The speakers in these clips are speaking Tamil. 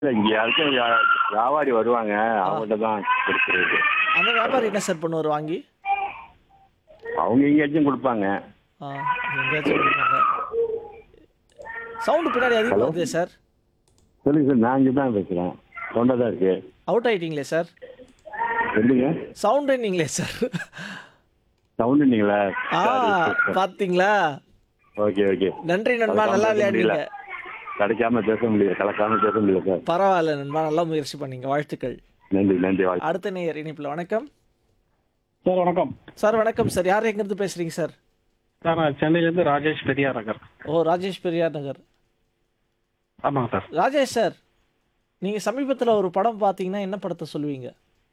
இல்ல, இங்க யாருக்கும் வியா- வியாபாரி வருவாங்க அவங்கள்ட்ட தான் கொடுக்குறது அந்த வியாபாரி என்ன சார் பண்ணுவார் வாங்கி அவங்க எங்கேயாச்சும் கொடுப்பாங்க ஆ எங்கேயாச்சும் சவுண்டு பின்னாடி அதிகமாக வருது சார் சொல்லுங்க சார் நான் இங்கே தான் பேசுகிறேன் தொண்டை தான் இருக்கு அவுட் ஆயிட்டீங்களே சார் சொல்லுங்க சவுண்டுன்னீங்களே சார் சவுண்டு நீங்களா ஆ பார்த்தீங்களா ஓகே ஓகே நன்றி நண்பா அதுதான் நல்லா பேச விளையாடுறீங்க முடியல. கிடைக்காம பேச முடியல கலக்காம பேச முடியல சார் பரவாயில்ல நண்பா நல்லா முயற்சி பண்ணீங்க வாழ்த்துக்கள் நன்றி நன்றி வாழ்க்கை அடுத்த நேயர் இணைப்பில் வணக்கம் சார் வணக்கம் சார் வணக்கம் சார் யார் எங்கேருந்து பேசுறீங்க சார் சார் நான் சென்னையிலேருந்து ராஜேஷ் பெரியார் நகர் ஓ ராஜேஷ் பெரியார் நகர் ஆமாங்க சார் ராஜேஷ் சார் நீங்கள் சமீபத்தில் ஒரு படம் பார்த்தீங்கன்னா என்ன படத்தை சொல்லுவீங்க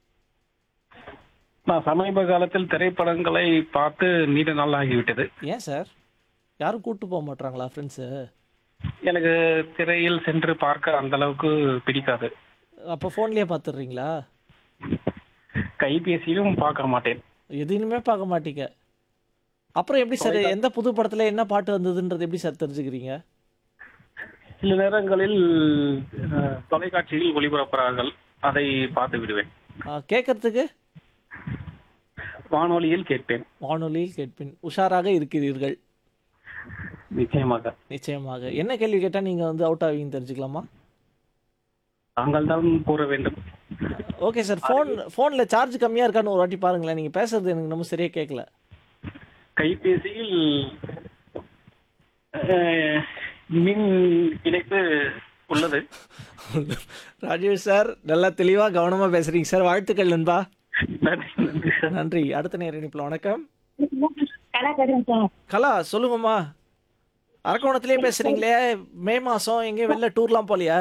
நான் சமீப காலத்தில் திரைப்படங்களை பார்த்து நீண்ட நாள் ஆகிவிட்டது ஏன் சார் யாரும் கூட்டு போக மாட்டாங்களா ஃப்ரெண்ட்ஸு எனக்கு திரையில் சென்று பார்க்க அந்த அளவுக்கு பிடிக்காது அப்போ ஃபோன்லேயே பார்த்துடுறீங்களா கைபேசியிலும் பார்க்க மாட்டேன் எதுவுமே பார்க்க மாட்டீங்க அப்புறம் எப்படி சார் எந்த புது படத்தில் என்ன பாட்டு வந்ததுன்றது எப்படி சார் தெரிஞ்சுக்கிறீங்க சில நேரங்களில் அஹ், தொலைக்காட்சியில் ஒளிபரப்புகிறார்கள் அதை பார்த்து விடுவேன் கேட்கறதுக்கு வானொலியில் கேட்பேன் வானொலியில் கேட்பின் உஷாராக இருக்கிறீர்கள் நிச்சயமாக நிச்சயமாக என்ன கேள்வி கேட்டால் நீங்கள் வந்து அவுட் ஆவீங்கன்னு தெரிஞ்சுக்கலாமா தாங்கள் தான் கூற வேண்டும் ஓகே சார் ஃபோன் ஃபோனில் சார்ஜ் கம்மியாக இருக்கான்னு ஒரு வாட்டி பாருங்களேன் நீங்கள் பேசுறது எனக்கு நம்ம சரியாக கேட்கல கைபேசியில் அஹ், மின் இணைப்பு உள்ளது ராஜேஷ் சார் நல்லா தெளிவாக கவனமாக பேசுகிறீங்க சார் வாழ்த்துக்கள் நண்பா நன்றி நன்றி சார் நன்றி அடுத்த நேர இணைப்பில் வணக்கம் கலா கதிரன் சார் கலா சொல்லுங்கம்மா அரக்கோணத்துலேயே பேசுகிறீங்களே மே மாதம் எங்கேயும் வெளில டூர்லாம் போகலையா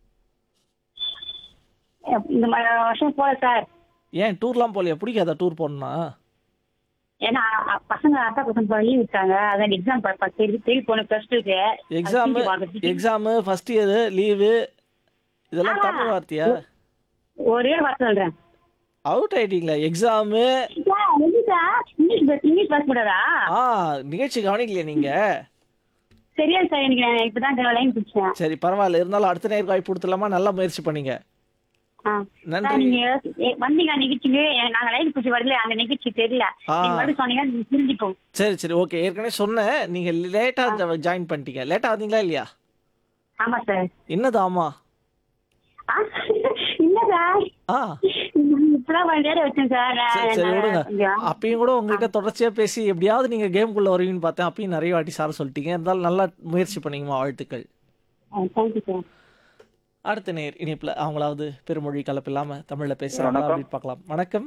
இந்த ம- வருஷம் போல சார் ஏன் டூர்லாம் போகலையா பிடிக்காதா டூர் போகணுன்னா ஏன்னா அ- பசங்க அக்கா பசங்க லீவ் விட்டாங்க அதான் எக்ஸாம் தேடி தேடி போன பிளஸ் டூக்கு exam exam first year leave இதெல்லாம் தமிழ் வார்த்தையா ஒரே வார்த்தை சொல்றேன் அவுட் ஆயிட்டீங்களா எக்ஸாமு சார், எது சார்? இங்கிலீஷ் பஸ் இங்கிலீஷ் பேச கூடாதா ஆ நிகழ்ச்சி கவனிக்கலையா நீங்கள் சரியா சார் எனக்கு நான் இப்பதான் லைன் பிடிச்சேன் சரி பரவாயில்ல இருந்தாலும் அடுத்த நேரம் வாய்ப்பு கொடுத்துலாமா நல்லா முயற்சி பண்ணீங்க ஆ. நன்றி. சார், நீங்க எ- வந்தீங்க நிகழ்ச்சிக்கு எ- நாங்க லைன் பிடிச்சி வரல அந்த நிகழ்ச்சி தெரியல ஆ. நீங்க மறுபடியும் சொன்னீங்கன்னா நீங்க புரிஞ்சுப்போம் சரி சரி ஓகே ஏற்கனவே சொன்னேன் நீங்கள் லேட்டாக ஜாயின் பண்ணிட்டீங்க லேட்டாக வந்தீங்களா இல்லையா ஆமா சார் என்னது ஆமா ஆ, இல்ல சார் ஆ இப்பதான் கொஞ்ச நேரம் வச்சேன் சார் சரி சரி விடுங்க கொஞ்சம் அப்பயும் கூட உங்ககிட்ட தொடர்ச்சியாக பேசி எப்படியாவது நீங்கள் கேம்குள்ளே வருவீங்கன்னு பார்த்தேன் அப்பயும் நிறைய வாட்டி சார் சொல்லிட்டீங்க இருந்தாலும் நல்லா முயற்சி பண்ணீங்கம்மா வாழ்த்துக்கள் தேங்க்யூ சார் அடுத்த நேர் இணைப்பில் அவங்களாவது பெருமொழி கலப்பில்லாமல் தமிழில் பேசுகிறாங்களா அப்படின்னு பார்க்கலாம் வணக்கம்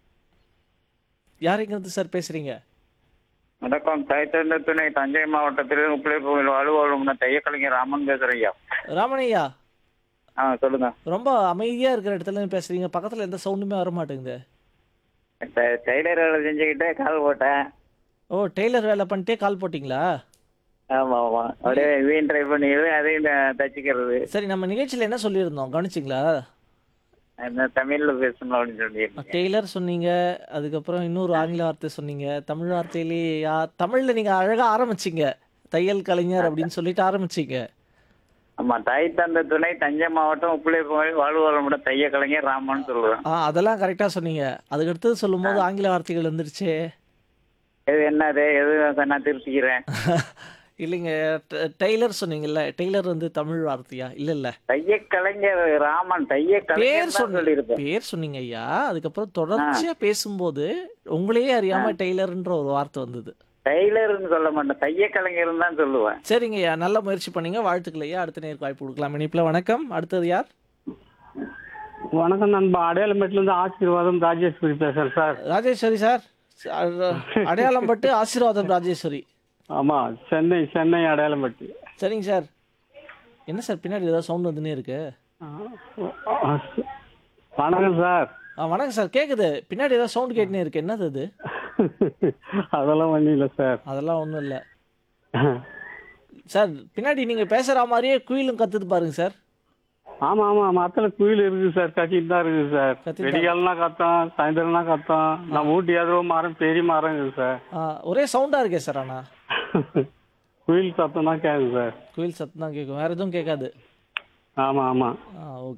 யார் எங்கிருந்து சார் பேசுகிறீங்க வணக்கம் தைத்தந்த துணை தஞ்சை மாவட்டத்தில் உப்பிலிப்புவில் அலுவலகம் தையக்கலைஞர் ராமன் பேசுறேன் ஐயா ராமனையா ஆ சொல்லுங்க ரொம்ப அமைதியாக இருக்கிற இடத்துல இருந்து பேசுகிறீங்க பக்கத்தில் எந்த சவுண்டுமே வர மாட்டேங்குது ட- டெய்லர் வேலை செஞ்சுக்கிட்டே கால் போட்டேன் ஓ டெய்லர் வேலை பண்ணிட்டே கால் போட்டிங்களா ஆமா ஆமா அப்படியே வீண் ட்ரை பண்ணி அதையும் த- தச்சுக்கிறது சரி நம்ம நிகழ்ச்சியில் என்ன சொல்லியிருந்தோம் கவனிச்சிங்களா என்ன தமிழ்ல பேசணும் அப்படின்னு சொல்லியிருக்கீங்க டெய்லர் சொன்னீங்க அதுக்கப்புறம் இன்னொரு ஆங்கில வார்த்தை சொன்னீங்க தமிழ் வார்த்தையிலே யா தமிழில் நீங்கள் அழகாக ஆரம்பிச்சிங்க தையல் கலைஞர் அப்படின்னு சொல்லிட்டு ஆரம்பிச்சிங்க ஆமா தாய் தந்த துணை தஞ்சை மாவட்டம் உப்பிலிப்புவில் வாழ்வாளமுட தையக்கலைஞர் ராமன் சொல்லுவேன் ஆ அதெல்லாம் கரெக்டாக சொன்னீங்க அதுக்கடுத்தது சொல்லும்போது ஆங்கில வார்த்தைகள் வந்துருச்சே எது என்னது எது நான் திருத்திக்கிறேன் இல்லைங்க ட- டெய்லர் சொன்னீங்கல்ல டெய்லர் வந்து தமிழ் வார்த்தையா இல்லை இல்லை தையக்கலைஞர் ராமன் பேர் தையக்கலைஞர் தான் சொன்ன சொல்லியிருப்பேன் பேர் சொன்னீங்க ஐயா அதுக்கப்புறம் தொடர்ச்சியாக பேசும்போது உங்களையே அறியாமல் டெய்லர்ன்ற ஒரு வார்த்தை வந்தது டெய்லர்னு சொல்ல மாட்டேன் தையக்கலைஞர்னு தான் சொல்லுவேன் சரிங்க ஐயா நல்ல முயற்சி பண்ணீங்க வாழ்த்துக்கள் ஐயா அடுத்த நேருக்கு வாய்ப்பு கொடுக்கலாம் இனிப்பில் வணக்கம் அடுத்தது யார் வணக்கம் நண்பா அடையாளமேட்ல இருந்து ஆசீர்வாதம் ராஜேஸ்வரி பேசுறேன் சார் ராஜேஸ்வரி சார் அ- அடையாளம் பட்டு ஆசீர்வாதம் ராஜேஸ்வரி ஆமா சென்னை சென்னை அடையாளம்பட்டு சரிங்க சார் என்ன சார் பின்னாடி ஏதாவது சவுண்ட் வந்துனே இருக்கு வணக்கம் சார் ஆ வணக்கம் சார் கேட்குது பின்னாடி ஏதாவது சவுண்ட் கேட்டுனே இருக்கு என்னது அது அதெல்லாம் ஒன்றும் இல்லை சார் அதெல்லாம் ஒன்றும் இல்லை சார் பின்னாடி நீங்கள் பேசுகிற மாதிரியே குயிலும் கத்துது பாருங்க சார் ஆமா ஆமா மரத்துல குயில் இருக்குது சார் கத்திட்டு தான் இருக்குது சார் கத்திட்டு வெடிகாலம்னா கத்தம் சாயந்தரம்னா கத்தம் நம்ம ஊட்டி ஏதோ மரம் பெரிய மரம் இருக்குது சார் ஆ, ஒரே சவுண்டாக இருக்கே சார் ஆனால் குயில் சத்தம் தான் கேட்குது சார் குயில் சத்தம் தான் கேட்கும் வேறு எதுவும் கேட்காது ஆமாம் ஆமாம் ஆ ஓகே